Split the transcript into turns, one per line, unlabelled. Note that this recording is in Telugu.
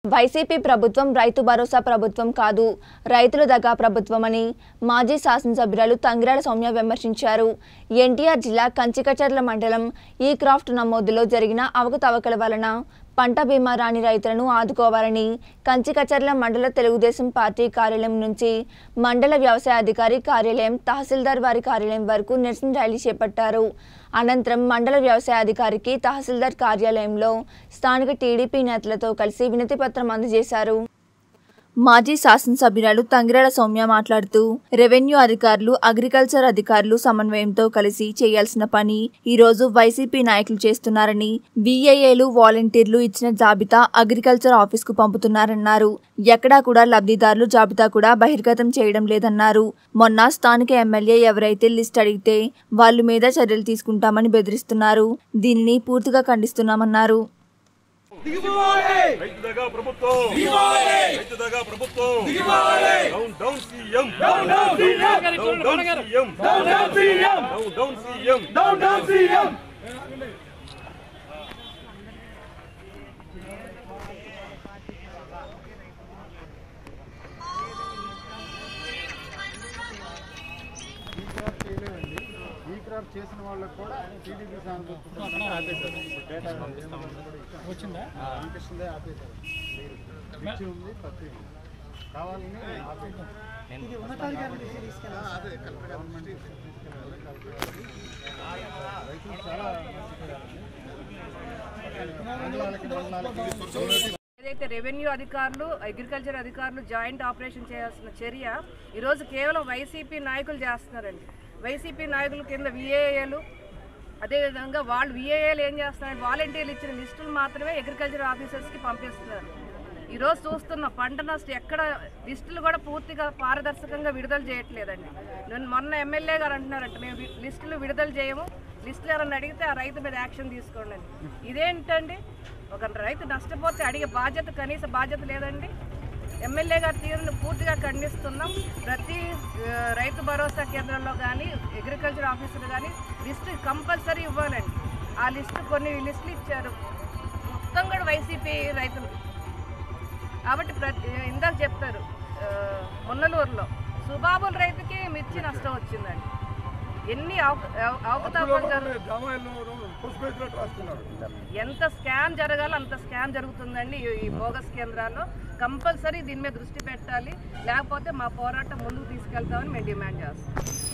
వైసీపీ ప్రభుత్వం రైతు భరోసా ప్రభుత్వం కాదు రైతుల దగా ప్రభుత్వమని మాజీ శాసనసభ్యురాలు తంగిరాల సౌమ్య విమర్శించారు ఎన్టీఆర్ జిల్లా కంచికచర్ల మండలం ఈ క్రాఫ్ట్ నమోదులో జరిగిన అవకతవకల వలన పంట బీమా రాని రైతులను ఆదుకోవాలని కంచికచర్ల మండల తెలుగుదేశం పార్టీ కార్యాలయం నుంచి మండల వ్యవసాయ అధికారి కార్యాలయం తహసీల్దార్ వారి కార్యాలయం వరకు నిరసన ర్యాలీ చేపట్టారు అనంతరం మండల వ్యవసాయ అధికారికి తహసీల్దార్ కార్యాలయంలో స్థానిక టీడీపీ నేతలతో కలిసి వినతి పత్రం అందజేశారు మాజీ శాసనసభ్యురాలు తంగిరాల సౌమ్య మాట్లాడుతూ రెవెన్యూ అధికారులు అగ్రికల్చర్ అధికారులు సమన్వయంతో కలిసి చేయాల్సిన పని ఈ రోజు వైసీపీ నాయకులు చేస్తున్నారని విఏఏలు వాలంటీర్లు ఇచ్చిన జాబితా అగ్రికల్చర్ ఆఫీస్ కు పంపుతున్నారన్నారు ఎక్కడా కూడా లబ్ధిదారులు జాబితా కూడా బహిర్గతం చేయడం లేదన్నారు మొన్న స్థానిక ఎమ్మెల్యే ఎవరైతే లిస్ట్ అడిగితే వాళ్ళ మీద చర్యలు తీసుకుంటామని బెదిరిస్తున్నారు దీనిని పూర్తిగా ఖండిస్తున్నామన్నారు
రైతు దగ్గర ప్రభుత్వం రైతు దగ్గర ప్రభుత్వం down down CM down down CM down down CM down down CM
చేయలేదండి ఈ క్రాప్ చేసిన వాళ్ళకి కూడా టీడీపీ సానుభూతి ఆపేశారు డేటా వచ్చిందా అనిపిస్తుందే ఆపేశారు మిర్చి ఉంది పత్తి ఉంది కావాలని ఆపేశారు ఆ, అదే కలెక్టర్ గారి దృష్టికి తీసుకెళ్ళాలి. కలెక్టర్ గారికి. రైతులు చాలా మండలాలకి మండలాలకి
ఏదైతే రెవెన్యూ అధికారులు అగ్రికల్చర్ అధికారులు జాయింట్ ఆపరేషన్ చేయాల్సిన చర్య ఈరోజు కేవలం వైసీపీ నాయకులు చేస్తున్నారండి వైసీపీ నాయకుల కింద విఏఏలు అదేవిధంగా వాళ్ళు విఏఏలు ఏం చేస్తున్నారు వాలంటీర్లు ఇచ్చిన లిస్టులు మాత్రమే అగ్రికల్చర్ ఆఫీసర్స్కి పంపిస్తున్నారు ఈరోజు చూస్తున్న పంట నష్టం ఎక్కడ లిస్టులు కూడా పూర్తిగా పారదర్శకంగా విడుదల చేయట్లేదండి నేను మొన్న ఎమ్మెల్యే గారు అంటున్నారంట మేము వి- లిస్టులు విడుదల చేయము లిస్టులు ఎవరైనా అడిగితే ఆ రైతు మీద యాక్షన్ తీసుకోండి అని ఇదేంటండి ఒక రైతు నష్టపోతే అడిగే బాధ్యత కనీస బాధ్యత లేదండి ఎమ్మెల్యే గారి తీరును పూర్తిగా ఖండిస్తున్నాం ప్రతి ఆ, రైతు భరోసా కేంద్రంలో కానీ అగ్రికల్చర్ ఆఫీసులు కానీ లిస్టు కంపల్సరీ ఇవ్వాలండి ఆ లిస్టు కొన్ని లిస్టులు ఇచ్చారు మొత్తం కూడా వైసీపీ రైతులు కాబట్టి ప్రతి ఇందాక చెప్తారు ఆ, మున్నలూరులో సుబాబుల రైతుకి మిర్చి నష్టం వచ్చిందండి ఎన్ని అవక- అవ- అవకతవకలు జరుగు ఎంత స్కామ్ జరగాలో అంత స్కామ్ జరుగుతుందండి ఈ- ఈ బోగస్ కేంద్రాల్లో కంపల్సరీ దీని మీద దృష్టి పెట్టాలి లేకపోతే మా పోరాటం ముందుకు తీసుకెళ్తామని మేము డిమాండ్ చేస్తాం